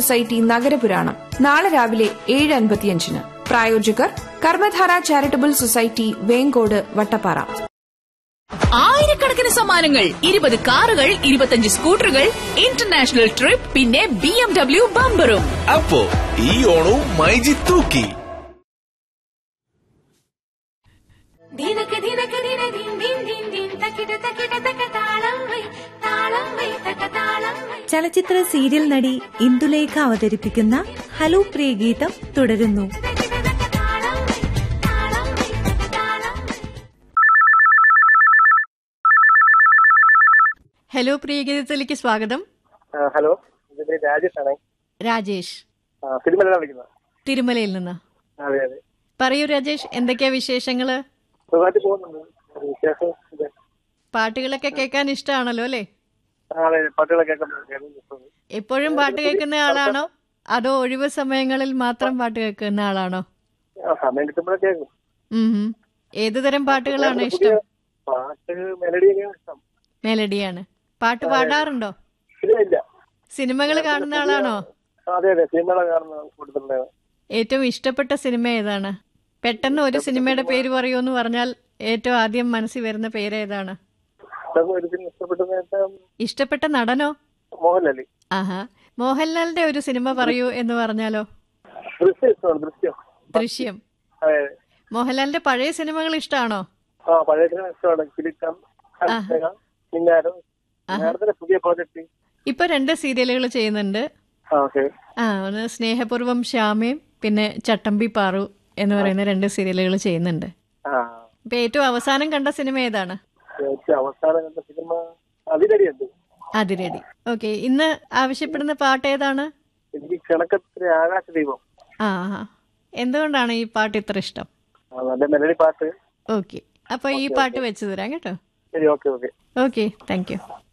Society നഗരപുരാണം നാളെ രാവിലെ ഏഴ് അൻപത്തിയഞ്ചിന് പ്രായോജകർ കർമ്മധാര ചാരിറ്റബിൾ സൊസൈറ്റി വേങ്കോട് വട്ടപ്പാറ ആയിരക്കണക്കിന് സമ്മാനങ്ങൾ ഇരുപത് കാറുകൾ ഇരുപത്തഞ്ച് സ്കൂട്ടറുകൾ ഇന്റർനാഷണൽ ട്രിപ്പ് പിന്നെ ബി എം ഡബ്ല്യു ബമ്പറും അപ്പോ ഈ ഓണവും മൈജി തൂക്കി ദിനക്ക് ദിനക്ക് ദിന ദിൻ ദിൻ ദിൻ ദിൻ തക്കിട തക്കിട തക്ക താളം വൈ താളം വൈ തക്ക താളം വൈ ചലച്ചിത്ര സീരിയൽ നടി ഇന്ദുലേഖ അവതരിപ്പിക്കുന്ന ഹലോ പ്രിയ ഗീതം തുടരുന്നു തക്കിട തക്ക താളം വൈ താളം വൈ തക്ക താളം വൈ ഹലോ പ്രിയഗീതത്തിലേക്ക് സ്വാഗതം ആ, ഹലോ എന്റെ പേര് രാജേഷ് ആണ് രാജേഷ് സിനിമയിലാണ് വിളിക്കുന്നത് തിരുമലയിൽ നിന്ന് അതെ അതെ പറയൂ രാജേഷ് എന്തൊക്കെയാ വിശേഷങ്ങള് സുഖമായിട്ട് പോകുന്നുണ്ട് ഒരു വിശേഷം ഇത്. പാട്ടുകളൊക്കെ കേൾക്കാൻ ഇഷ്ടമാണല്ലോ അല്ലേ ആ, അതെ പാട്ടുകളൊക്കെ കേൾക്കാൻ കേൾക്കാൻ എപ്പോഴും പാട്ട് കേൾക്കുന്ന ആളാണോ അതോ ഒഴിവ് സമയങ്ങളിൽ മാത്രം പാട്ട് കേൾക്കുന്ന ആളാണോ ആ, സമയം കിട്ടുമ്പോഴൊക്കെ കേൾക്കും ഉം ഹും. ഏത് തരം പാട്ടുകളാണ് ഇഷ്ടം പാട്ട് മെലഡിയൊക്കെയാണ് ഇഷ്ടം മെലഡിയാണ് പാട്ട് പാടാറുണ്ടോ ഇല്ല ഇല്ല സിനിമകൾ കാണുന്ന ആളാണോ ആ, അതെ അതെ സിനിമകളെ കാണുന്ന കൂടുതലുണ്ടായത് ഏറ്റവും ഇഷ്ടപ്പെട്ട സിനിമ ഏതാണ് പെട്ടെന്ന് ഒരു സിനിമയുടെ പേര് പറയൂന്ന് പറഞ്ഞാൽ ഏറ്റവും ആദ്യം മനസ്സിൽ വരുന്ന പേര് ഏതാണ് ഇഷ്ടം ഒരു സിനിമ ഇഷ്ടപ്പെട്ടെന്ന് വെച്ചാൽ ഇഷ്ടപ്പെട്ട നടനോ മോഹൻലാലി ആഹാ മോഹൻലാലിന്റെ ഒരു സിനിമ പറയൂ എന്ന് പറഞ്ഞാലോ ദൃശ്യം ഇഷ്ടമാണ് ദൃശ്യം ദൃശ്യം അതെ മോഹൻലാലിന്റെ പഴയ സിനിമകൾ ഇഷ്ടമാണോ ആ പഴയ സിനിമ ഇഷ്ടമാണ് കിലുക്കം മിന്നാരം നേരത്തെ പുതിയ പ്രോജക്ട് ഇപ്പൊ രണ്ട് സീരിയലുകൾ ചെയ്യുന്നുണ്ട് ആ ഓക്കെ ആ ഒന്ന് സ്നേഹപൂർവം ശ്യാമയും പിന്നെ ചട്ടമ്പി പാറു എന്ന് പറയുന്ന രണ്ട് സീരിയലുകൾ ചെയ്യുന്നുണ്ട് ആ ഇപ്പൊ ഏറ്റവും അവസാനം കണ്ട സിനിമ ഏതാണ് ഏറ്റവും അവസാനം കണ്ട സിനിമ അതിരടിയുണ്ട് അതിരടി ഓക്കെ ഇന്ന് ആവശ്യപ്പെടുന്ന പാട്ട് ഏതാണ് എനിക്ക് കിണക്കത്തിലെ ആകാശ ദീപം ആ ആ. എന്തുകൊണ്ടാണ് ഈ പാട്ട് ഇത്ര ഇഷ്ടം ആ, നല്ല മെലഡി പാട്ട് ഓക്കെ അപ്പൊ ഈ പാട്ട് വെച്ചു തരാം കേട്ടോ ശരി okay okay okay thank U